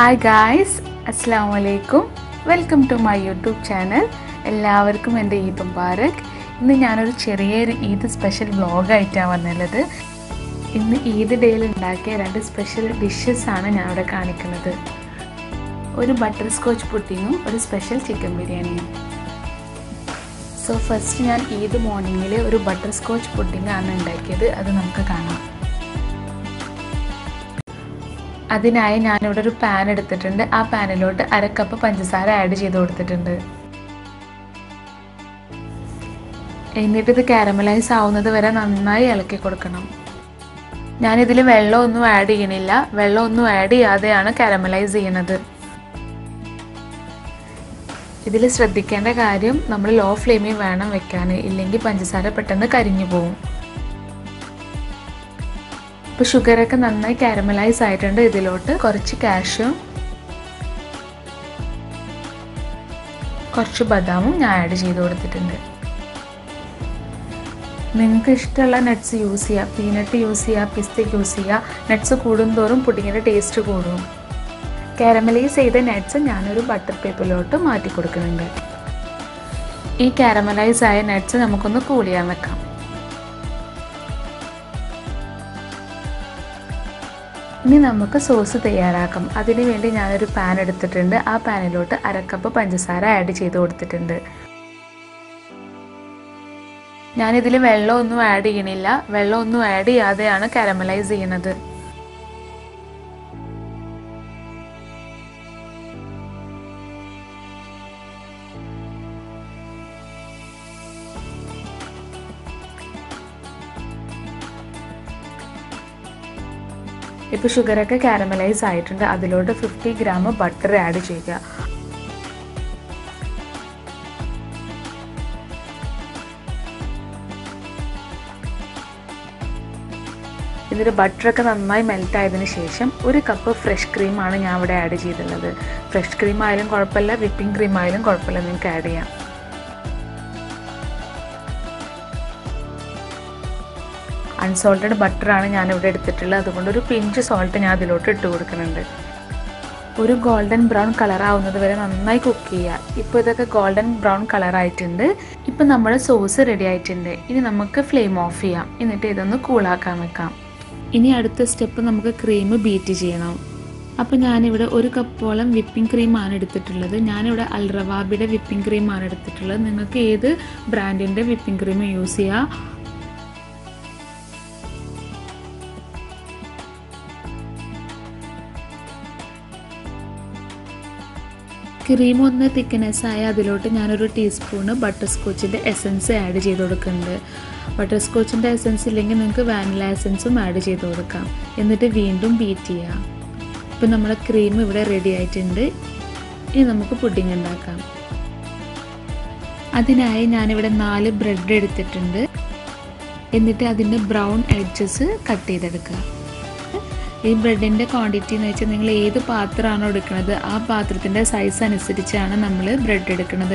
hi guys അസ്സാം വലൈക്കും welcome to my YouTube channel എല്ലാവർക്കും എൻ്റെ ഈദ് മുബാറക് ഇന്ന് ഞാനൊരു ചെറിയൊരു ഈദ് സ്പെഷ്യൽ വ്ളോഗായിട്ടാണ് വന്നുള്ളത് ഇന്ന് ഈദ് ഡേയിൽ ഉണ്ടാക്കിയ രണ്ട് സ്പെഷ്യൽ ഡിഷസ് ആണ് ഞാൻ ഇവിടെ കാണിക്കുന്നത് ഒരു ബട്ടർ സ്കോച്ച് പുഡിങ്ങും ഒരു സ്പെഷ്യൽ ചിക്കൻ ബിരിയാണിയും സോ ഫസ്റ്റ് ഞാൻ ഈദ് മോർണിംഗിൽ ഒരു ബട്ടർ സ്കോച്ച് പുഡിംഗ് ആണ് ഉണ്ടാക്കിയത് അത് നമുക്ക് കാണാം അതിനായി ഞാനിവിടെ ഒരു പാൻ എടുത്തിട്ടുണ്ട് ആ പാനിലോട്ട് അര കപ്പ് പഞ്ചസാര ആഡ് ചെയ്ത് കൊടുത്തിട്ടുണ്ട് എന്നിട്ട് ഇത് കാരമലൈസ് ആവുന്നത് വരെ നന്നായി ഇളക്കി കൊടുക്കണം ഞാനിതിൽ വെള്ളമൊന്നും ആഡ് ചെയ്യണില്ല വെള്ളമൊന്നും ആഡ് ചെയ്യാതെയാണ് കാരമലൈസ് ചെയ്യുന്നത് ഇതിൽ ശ്രദ്ധിക്കേണ്ട കാര്യം നമ്മൾ ലോ ഫ്ലെയിമിൽ വേണം വെക്കാൻ ഇല്ലെങ്കിൽ പഞ്ചസാര പെട്ടെന്ന് കരിഞ്ഞു പോകും ഇപ്പോൾ ഷുഗറൊക്കെ നന്നായി കാരമലൈസ് ആയിട്ടുണ്ട് ഇതിലോട്ട് കുറച്ച് കാഷ്യും കുറച്ച് ബദാമും ഞാൻ ആഡ് ചെയ്ത് കൊടുത്തിട്ടുണ്ട് നിങ്ങൾക്ക് ഇഷ്ടമുള്ള നട്ട്സ് യൂസ് ചെയ്യുക പീനട്ട് യൂസ് ചെയ്യുക പിസ്ത യൂസ് ചെയ്യുക നട്ട്സ് കൂടുന്തോറും പുഡിങ്ങിൻ്റെ ടേസ്റ്റ് കൂടും കാരമലൈസ് ചെയ്ത നട്ട്സ് ഞാനൊരു ബട്ടർ പേപ്പറിലോട്ട് മാറ്റി കൊടുക്കുന്നുണ്ട് ഈ കാരമലൈസ് ആയ നട്ട്സ് നമുക്കൊന്ന് കൂൾ ചെയ്യാൻ വെക്കാം ഇനി നമുക്ക് സോസ് തയ്യാറാക്കാം അതിന് വേണ്ടി ഞാനൊരു പാൻ എടുത്തിട്ടുണ്ട് ആ പാനിലോട്ട് അരക്കപ്പ് പഞ്ചസാര ആഡ് ചെയ്ത് കൊടുത്തിട്ടുണ്ട് ഞാനിതിൽ വെള്ളമൊന്നും ആഡ് ചെയ്യണില്ല വെള്ളമൊന്നും ആഡ് ചെയ്യാതെയാണ് കാരമലൈസ് ചെയ്യുന്നത് ഇപ്പോൾ ഷുഗറൊക്കെ കാരമലൈസ് ആയിട്ടുണ്ട് അതിലോട്ട് ഫിഫ്റ്റി ഗ്രാം ബട്ടർ ആഡ് ചെയ്യുക ഇതിൻ്റെ ബട്ടറൊക്കെ നന്നായി മെൽറ്റ് ആയതിനു ശേഷം ഒരു കപ്പ് ഫ്രഷ് ക്രീമാണ് ഞാൻ ഇവിടെ ആഡ് ചെയ്തിട്ടുള്ളത് ഫ്രഷ് ക്രീം ആയാലും കുഴപ്പമില്ല വിപ്പിംഗ് ക്രീം ആയാലും കുഴപ്പമില്ല നിങ്ങൾക്ക് ആഡ് ചെയ്യാം അൺസോൾട്ടഡ് ബട്ടറാണ് ഞാനിവിടെ എടുത്തിട്ടുള്ളത് അതുകൊണ്ട് ഒരു പിഞ്ച് സോൾട്ട് ഞാൻ അതിലോട്ട് ഇട്ട് കൊടുക്കുന്നുണ്ട് ഒരു ഗോൾഡൻ ബ്രൗൺ കളർ ആവുന്നത് വരെ നന്നായി കുക്ക് ചെയ്യുക ഇപ്പോൾ ഇതൊക്കെ ഗോൾഡൻ ബ്രൗൺ കളർ ആയിട്ടുണ്ട് ഇപ്പം നമ്മുടെ സോസ് റെഡി ആയിട്ടുണ്ട് ഇനി നമുക്ക് ഫ്ലെയിം ഓഫ് ചെയ്യാം എന്നിട്ട് ഇതൊന്ന് കൂളാക്കാൻ വെക്കാം ഇനി അടുത്ത സ്റ്റെപ്പ് നമുക്ക് ക്രീം ബീറ്റ് ചെയ്യണം അപ്പോൾ ഞാനിവിടെ ഒരു കപ്പോളം വിപ്പിംഗ് ക്രീമാണ് എടുത്തിട്ടുള്ളത് ഞാനിവിടെ അൽറവാബിയുടെ വിപ്പിംഗ് ക്രീമാണ് എടുത്തിട്ടുള്ളത് നിങ്ങൾക്ക് ഏത് ബ്രാൻഡിൻ്റെ വിപ്പിംഗ് ക്രീം യൂസ് ചെയ്യുക ക്രീം ഒന്ന് തിക്നെസ് ആയ അതിലോട്ട് ഞാനൊരു ടീസ്പൂണ് ബട്ടർ സ്കോച്ചിൻ്റെ എസൻസ് ആഡ് ചെയ്ത് കൊടുക്കുന്നുണ്ട് ബട്ടർ സ്കോച്ചിൻ്റെ എസൻസ് ഇല്ലെങ്കിൽ നിങ്ങൾക്ക് വാനില എസൻസും ആഡ് ചെയ്ത് കൊടുക്കാം എന്നിട്ട് വീണ്ടും ബീറ്റ് ചെയ്യാം ഇപ്പം നമ്മുടെ ക്രീം ഇവിടെ റെഡി ആയിട്ടുണ്ട് ഇനി നമുക്ക് പുഡിംഗ് ഉണ്ടാക്കാം അതിനായി ഞാനിവിടെ നാല് ബ്രെഡ് എടുത്തിട്ടുണ്ട് എന്നിട്ട് അതിൻ്റെ ബ്രൗൺ എഡ്ജസ് കട്ട് ചെയ്തെടുക്കുക ഈ ബ്രെഡിൻ്റെ ക്വാണ്ടിറ്റി എന്ന് വെച്ചാൽ നിങ്ങൾ ഏത് പാത്രമാണോ എടുക്കുന്നത് ആ പാത്രത്തിൻ്റെ സൈസ് അനുസരിച്ചാണ് നമ്മൾ ബ്രെഡ് എടുക്കുന്നത്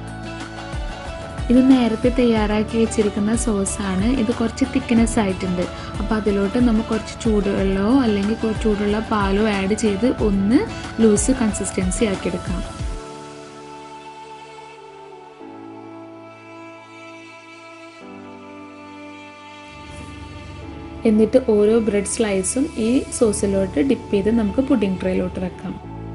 ഇത് നേരത്തെ തയ്യാറാക്കി വെച്ചിരിക്കുന്ന സോസാണ് ഇത് കുറച്ച് തിക്നെസ് ആയിട്ടുണ്ട് അപ്പോൾ അതിലോട്ട് നമ്മൾ കുറച്ച് ചൂടുവെള്ളമോ അല്ലെങ്കിൽ ചൂടുള്ള പാലോ ആഡ് ചെയ്ത് ഒന്ന് ലൂസ് കൺസിസ്റ്റൻസി ആക്കിയെടുക്കാം എന്നിട്ട് ഓരോ ബ്രെഡ് സ്ലൈസും ഈ സോസിലോട്ട് ഡിപ്പ് ചെയ്ത് നമുക്ക് പുഡിംഗ് ട്രേയിലോട്ട് വെക്കാം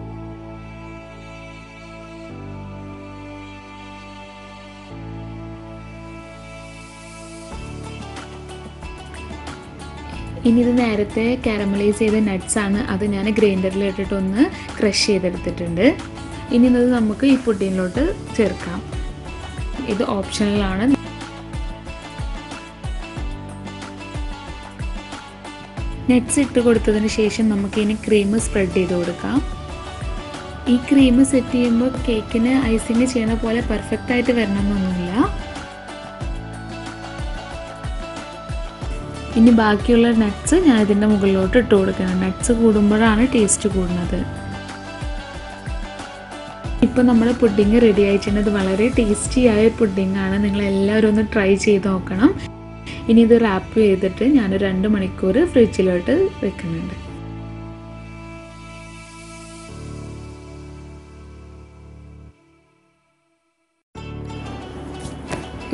ഇനി ഇത് നേരത്തെ കാരമലൈസ് ചെയ്ത നട്ട്സ് ആണ് അത് ഞാൻ ഗ്രൈൻഡറിൽ ഇട്ടിട്ട് ഒന്ന് ക്രഷ് ചെയ്തെടുത്തിട്ടുണ്ട് ഇനി ഇത് നമുക്ക് ഈ പുഡിങ്ങിലോട്ട് ചേർക്കാം ഇത് ഓപ്ഷണലാണ് നട്ട്സ് ഇട്ട് കൊടുത്തതിന് ശേഷം നമുക്ക് ഇനി ക്രീം സ്പ്രെഡ് ചെയ്ത് കൊടുക്കാം ഈ ക്രീം സെറ്റ് ചെയ്യുമ്പോൾ കേക്കിന് ഐസിങ് ചെയ്യണ പോലെ പെർഫെക്റ്റ് ആയിട്ട് വരണമെന്നൊന്നുമില്ല ഇനി ബാക്കിയുള്ള നട്ട്സ് ഞാൻ ഇതിൻ്റെ മുകളിലോട്ട് ഇട്ട് കൊടുക്കണം നട്ട്സ് കൂടുമ്പോഴാണ് ടേസ്റ്റ് കൂടുന്നത് ഇപ്പോൾ നമ്മുടെ പുഡിങ് റെഡി ആയിട്ടുണ്ട് ഇത് വളരെ ടേസ്റ്റി ആയ പുഡിംഗ് ആണ് നിങ്ങൾ എല്ലാവരും ഒന്ന് ട്രൈ ചെയ്ത് നോക്കണം ഇനി ഇത് റാപ്പ് ചെയ്തിട്ട് ഞാൻ രണ്ട് മണിക്കൂർ ഫ്രിഡ്ജിലോട്ട് വെക്കുന്നുണ്ട്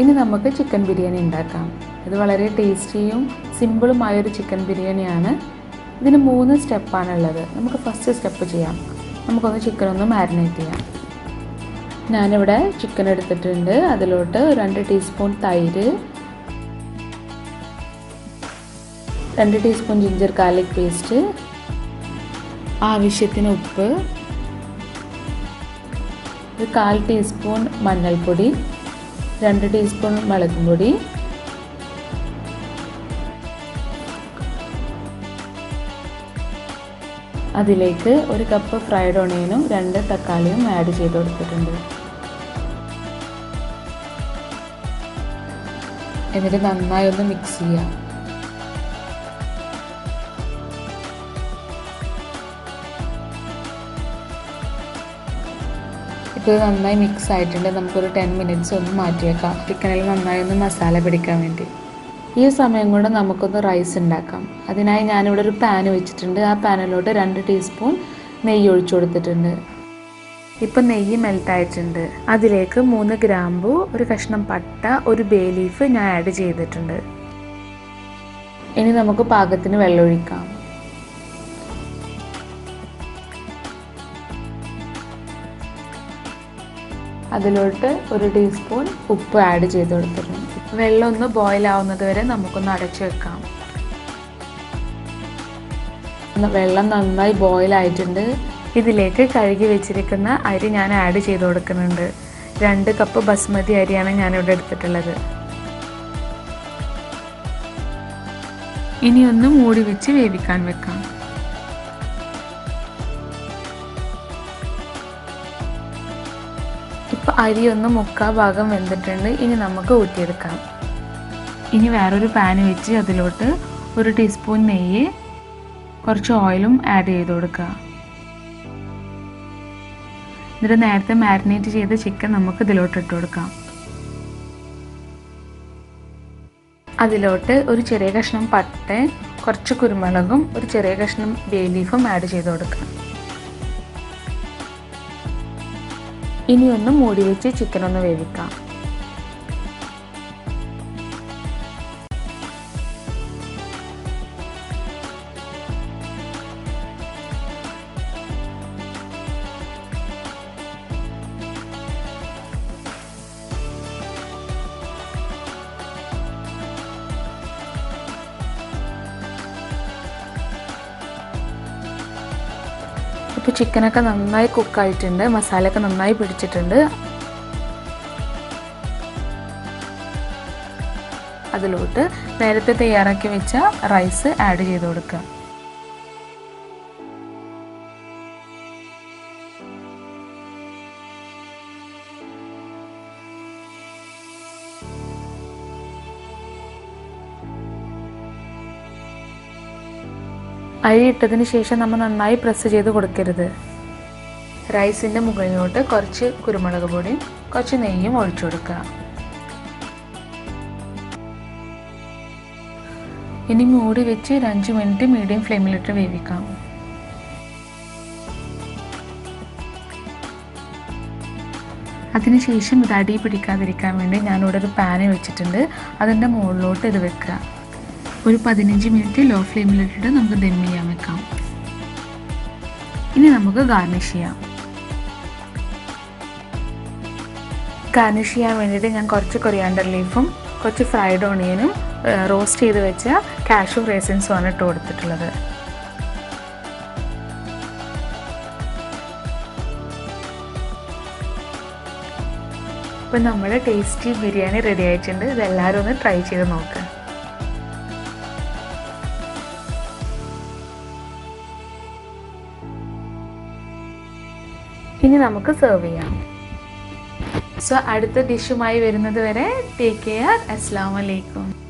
ഇനി നമുക്ക് ചിക്കൻ ബിരിയാണി ഉണ്ടാക്കാം ഇത് വളരെ ടേസ്റ്റിയും സിമ്പിളുമായൊരു ചിക്കൻ ബിരിയാണിയാണ് ഇതിന് മൂന്ന് സ്റ്റെപ്പാണുള്ളത് നമുക്ക് ഫസ്റ്റ് സ്റ്റെപ്പ് ചെയ്യാം നമുക്കൊന്ന് ചിക്കൻ ഒന്ന് മാരിനേറ്റ് ചെയ്യാം ഞാനിവിടെ ചിക്കൻ എടുത്തിട്ടുണ്ട് അതിലോട്ട് രണ്ട് ടീസ്പൂൺ തൈര് രണ്ട് ടീസ്പൂൺ ജിഞ്ചർ ഗാർലിക് പേസ്റ്റ് ആവശ്യത്തിന് ഉപ്പ് ഒരു കാൽ ടീസ്പൂൺ മഞ്ഞൾപ്പൊടി രണ്ട് ടീസ്പൂൺ മുളകും പൊടി അതിലേക്ക് ഒരു കപ്പ് ഫ്രൈഡ് ഓണിയനും രണ്ട് തക്കാളിയും ആഡ് ചെയ്ത് കൊടുത്തിട്ടുണ്ട് എന്നിട്ട് നന്നായി ഒന്ന് മിക്സ് ചെയ്യാം ഇപ്പോൾ നന്നായി മിക്സ് ആയിട്ടുണ്ട് നമുക്കൊരു ടെൻ മിനിറ്റ്സ് ഒന്ന് മാറ്റി വെക്കാം ചിക്കനിൽ നന്നായി ഒന്ന് മസാല പിടിക്കാൻ വേണ്ടി ഈ സമയം കൊണ്ട് നമുക്കൊന്ന് റൈസ് ഉണ്ടാക്കാം അതിനായി ഞാനിവിടെ ഒരു പാൻ വെച്ചിട്ടുണ്ട് ആ പാനിലോട്ട് രണ്ട് ടീസ്പൂൺ നെയ്യ് ഒഴിച്ചു കൊടുത്തിട്ടുണ്ട് ഇപ്പം നെയ്യ് മെൽട്ടായിട്ടുണ്ട് അതിലേക്ക് മൂന്ന് ഗ്രാമ്പു ഒരു കഷ്ണം പട്ട ഒരു ബേ ലീഫ് ഞാൻ ആഡ് ചെയ്തിട്ടുണ്ട് ഇനി നമുക്ക് പാകത്തിന് വെള്ളമൊഴിക്കാം അതിലോട്ട് ഒരു ടീസ്പൂൺ ഉപ്പ് ആഡ് ചെയ്ത് കൊടുത്തിട്ടുണ്ട് വെള്ളം ഒന്ന് ബോയിൽ ആവുന്നത് വരെ നമുക്കൊന്ന് അടച്ചു വെക്കാം വെള്ളം നന്നായി ബോയിൽ ആയിട്ടുണ്ട് ഇതിലേക്ക് കഴുകി വെച്ചിരിക്കുന്ന അരി ഞാൻ ആഡ് ചെയ്ത് കൊടുക്കുന്നുണ്ട് രണ്ട് കപ്പ് ബസ്മതി അരിയാണ് ഞാനിവിടെ എടുത്തിട്ടുള്ളത് ഇനി ഒന്ന് മൂടി വെച്ച് വേവിക്കാൻ വെക്കാം ഇപ്പോൾ അരി ഒന്ന് മുക്കാ ഭാഗം വെന്തിട്ടുണ്ട് ഇനി നമുക്ക് ഊറ്റിയെടുക്കാം ഇനി വേറൊരു പാൻ വെച്ച് അതിലോട്ട് ഒരു ടീസ്പൂൺ നെയ്യ് കുറച്ച് ഓയിലും ആഡ് ചെയ്ത് കൊടുക്കുക എന്നിട്ട് നേരത്തെ മാരിനേറ്റ് ചെയ്ത ചിക്കൻ നമുക്ക് ഇതിലോട്ട് ഇട്ട് കൊടുക്കാം അതിലോട്ട് ഒരു ചെറിയ കഷ്ണം പട്ട കുറച്ച് കുരുമുളകും ഒരു ചെറിയ കഷ്ണം ബേ ലീഫും ആഡ് ചെയ്ത് കൊടുക്കാം ഇനി ഒന്ന് മൂടി വെച്ച് ചിക്കൻ ഒന്ന് വേവിക്കാം ഇപ്പോൾ ചിക്കനൊക്കെ നന്നായി കുക്കായിട്ടുണ്ട് മസാലയൊക്കെ നന്നായി പിടിച്ചിട്ടുണ്ട് അതിലോട്ട് നേരത്തെ തയ്യാറാക്കി വെച്ച റൈസ് ആഡ് ചെയ്ത് കൊടുക്കുക അരി ഇട്ടതിന് ശേഷം നമ്മൾ നന്നായി പ്രസ് ചെയ്ത് കൊടുക്കരുത് റൈസിൻ്റെ മുകളിലോട്ട് കുറച്ച് കുരുമുളക് പൊടിയും കുറച്ച് നെയ്യും ഒഴിച്ചു കൊടുക്കുക ഇനി മൂടി വെച്ച് ഒരു അഞ്ച് മിനിറ്റ് മീഡിയം ഫ്ലെയിമിലിട്ട് വേവിക്കാം അതിനുശേഷം ഇത് അടി പിടിക്കാതിരിക്കാൻ വേണ്ടി ഞാനിവിടെ ഒരു പാന് വെച്ചിട്ടുണ്ട് അതിൻ്റെ മുകളിലോട്ട് ഇത് വെക്കുക ഒരു പതിനഞ്ച് മിനിറ്റ് ലോ ഫ്ലെയിമിലിട്ടിട്ട് നമുക്ക് ദം ചെയ്യാൻ വെക്കാം ഇനി നമുക്ക് ഗാർണിഷ് ചെയ്യാം ഗാർണിഷ് ചെയ്യാൻ വേണ്ടിയിട്ട് ഞാൻ കുറച്ച് കൊറിയാണ്ടർ ലീഫും കുറച്ച് ഫ്രൈഡ് ഓണിയനും റോസ്റ്റ് ചെയ്ത് വെച്ച കാഷ്യൂ റേസിൻസും ആണ് ഇട്ട് കൊടുത്തിട്ടുള്ളത് ഇപ്പം നമ്മുടെ ടേസ്റ്റി ബിരിയാണി റെഡി ആയിട്ടുണ്ട് ഇതെല്ലാവരും ഒന്ന് ട്രൈ ചെയ്ത് നോക്കുക ഇനി നമുക്ക് സെർവ് ചെയ്യാം സോ അടുത്ത ഡിഷുമായി വരുന്നത് വരെ ടേക്ക് കെയർ അസ്സാം വലൈക്കും